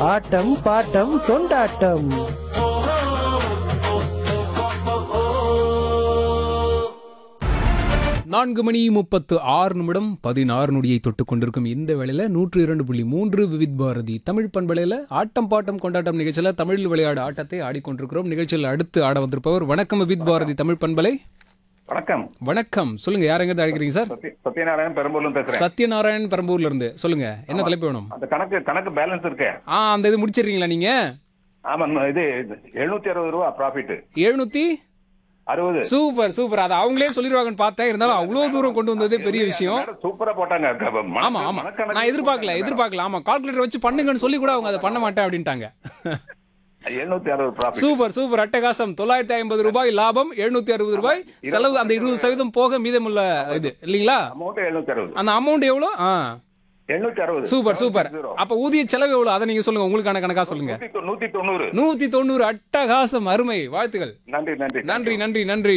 ஆட்டம் பாட்டம் கொண்டாட்டம் நான்கு மணி முப்பத்து ஆறு நிமிடம் பதினாறு நொடியை தொட்டு கொண்டிருக்கும் இந்த வேளையில நூற்று இரண்டு புள்ளி மூன்று விவித் பாரதி தமிழ் பண்பலையில ஆட்டம் பாட்டம் கொண்டாட்டம் நிகழ்ச்சியில தமிழில் விளையாடு ஆட்டத்தை ஆடிக்கொண்டிருக்கிறோம் நிகழ்ச்சியில் அடுத்து ஆட வந்திருப்பவர் வணக்கம் விவித் பாரதி தமிழ் பண்பலை வணக்கம் வணக்கம் சொல்லுங்க யார் எங்க அழைக்கிறீங்க சார் சத்ய- சத்யநாராயணன் பெரம்பூர்ல இருந்து பேசுறேன் சத்யநாராயண் பெரம்பூர்ல இருந்து சொல்லுங்க என்ன தலைப்பு வேணும் அந்த கணக்கு கணக்கு பேலன்ஸ் இருக்கு ஆ அந்த இது முடிச்சிடுறீங்களா நீங்க ஆமா நம்ம இது எழுநூத்தி அறுபது ரூபா ப்ராஃபிட் எழுநூத்தி அறுபது சூப்பர் சூப்பர் அது அவங்களே சொல்லிடுவாங்கன்னு பார்த்தேன் இருந்தாலும் அவ்வளவு தூரம் கொண்டு வந்ததே பெரிய விஷயம் மேடம் சூப்பரா போட்டாங்க க- மணக்கு- ஆமா ஆமா மணக்கணக்கு நான் எதிர்பார்க்கல போட்டாங்க எதிர்பார்க்கல ஆமா கால்குலேட்டர் வச்சு பண்ணுங்கன்னு சொல்லி கூட அவங்க அதை பண்ண மாட்டேன் அப்படின்ட்டாங்க மேடம். எழுநூத்தி அறுபது ப்ராஃபிட் சூப்பர் சூப்பர் அட்டகாசம் தொள்ளாயிரத்தி ஐம்பது ரூபாய் லாபம் எழுநூத்தி அறுபது ரூபாய் செலவு அந்த இருபது சதவீதம் போக மீதமுள்ள இது இல்லீங்களா அமௌண்ட் எழுநூத்தி அறுபது அந்த அமௌண்ட் எவ்வளோ ஆ எழுநூத்தி அறுபது சூப்பர் சூப்பர் ஜீரோ. அப்ப ஊதிய செலவு எவ்வளவு அதை நீங்க சொல்லுங்க உங்களுக்கான கணக்கா சொல்லுங்க நூத்தி தொ- நூத்தி தொண்ணூறு நூத்தி தொண்ணூறு அட்டகாசம் அருமை வாழ்த்துகள் நன்றி நன்றி நன்றி நன்றி நன்றி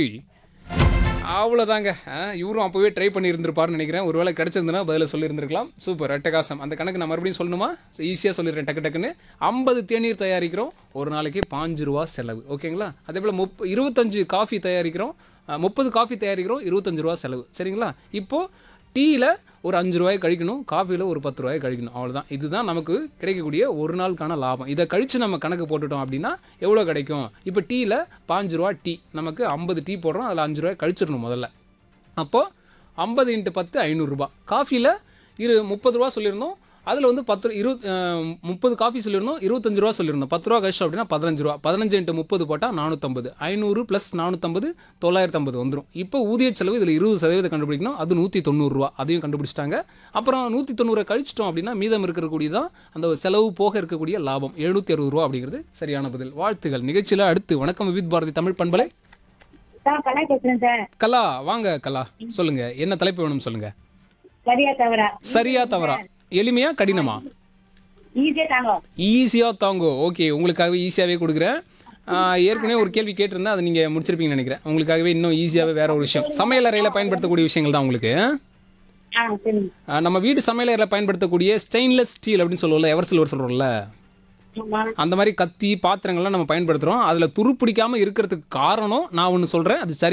அவ்வளோதாங்க ஆ, இவரும் அப்போவே ட்ரை பண்ணி இருந்திருப்பாருன்னு நினைக்கிறேன் ஒருவேளை கிடைச்சிருந்தனா பதில சொல்லியிருந்திருக்கலாம் சூப்பர் அட்டகாசம் அந்த கணக்கு நான் மறுபடியும் சொல்லணுமா ஈஸியாக சொல்லிடுறேன் டக்கு டக்குன்னு ஐம்பது தேநீர் தயாரிக்கிறோம் ஒரு நாளைக்கு பாஞ்சு ரூபா செலவு ஓகேங்களா அதே போல் முப் இருபத்தஞ்சு காஃபி தயாரிக்கிறோம் ஆ, முப்பது காஃபி தயாரிக்கிறோம் இருபத்தஞ்சு ரூபா செலவு சரிங்களா இப்போது டீயில் ஒரு அஞ்சு ரூபாய் கழிக்கணும் காஃபியில் ஒரு பத்து ரூபாய் கழிக்கணும் அவ்வளோதான் இதுதான் நமக்கு கிடைக்கக்கூடிய ஒரு நாளுக்கான லாபம் இதை கழித்து நம்ம கணக்கு போட்டுட்டோம் அப்படின்னா எவ்வளோ கிடைக்கும் இப்போ டீயில் பாஞ்சு ரூபா டீ நமக்கு ஐம்பது டீ போடுறோம் அதில் அஞ்சு ரூபாய் கழிச்சிடணும் முதல்ல அப்போது ஐம்பது இன்ட்டு பத்து ஐநூறுரூபா காஃபியில் இரு முப்பது ரூபா சொல்லியிருந்தோம் அதில் வந்து பத்து இரு அஹ், முப்பது காஃபி சொல்லியிருந்தோம் இருபத்தஞ்சு ரூபா சொல்லியிருந்தோம் பத்து ரூபா கழிச்சு அப்படின்னா பதினஞ்சு ரூபா பதினஞ்சு இன்ட்டு முப்பது போட்டால் நானூற்றம்பது ஐநூறு ப்ளஸ் நானூற்றம்பது தொள்ளாயிரத்தம்பது வந்துடும் இப்போ ஊதிய செலவு இதில் இருபது சதவீதம் கண்டுபிடிக்கணும் அது நூற்றி தொண்ணூறுரூவா அதையும் கண்டுபிடிச்சிட்டாங்க அப்புறம் நூற்றி தொண்ணூறை கழிச்சிட்டோம் அப்படின்னா மீதம் இருக்கக்கூடிய தான் அந்த செலவு போக இருக்கக்கூடிய லாபம் எழுநூற்றி அறுபது ரூபா அப்படிங்கிறது சரியான பதில் வாழ்த்துகள் நிகழ்ச்சியில் அடுத்து வணக்கம் வித் பாரதி தமிழ் பண்பலை சார் கலா பேசுறேன் சார் கலா வாங்க கலா சொல்லுங்க என்ன தலைப்பு வேணும் சொல்லுங்க சரியா தவறா சரியா தவறா எளிமையா கடினமா ஈஸியா தாங்க ஈஸியா தாங்கோ ஓகே உங்களுக்காகவே ஈஸியாவே கொடுக்குறேன் ஆஹ், ஏற்கனவே ஒரு கேள்வி கேட்டிருந்தேன் அதை நீங்க முடிச்சிருப்பீங்கன்னு நினைக்கிறேன் உங்களுக்காகவே இன்னும் ஈஸியாவே வேற ஒரு விஷயம் சமையல் அறையில பயன்படுத்தக்கூடிய விஷயங்கள் தான் உங்களுக்கு ஆ சரி ஆஹ், நம்ம வீட்டு சமையல் அறையில பயன்படுத்தக்கூடிய ஸ்டெயின்லெஸ் ஸ்டீல் அப்படின்னு சொல்லுவோம்ல எவர் சில்வர் சொல்றோம்ல ஆமா அந்த மாதிரி கத்தி பாத்திரங்கள்லாம் நம்ம பயன்படுத்துறோம் அதுல துரு பிடிக்காம இருக்கிறதுக்கு காரணம் நான் ஒன்று சொல்றேன் அது சரி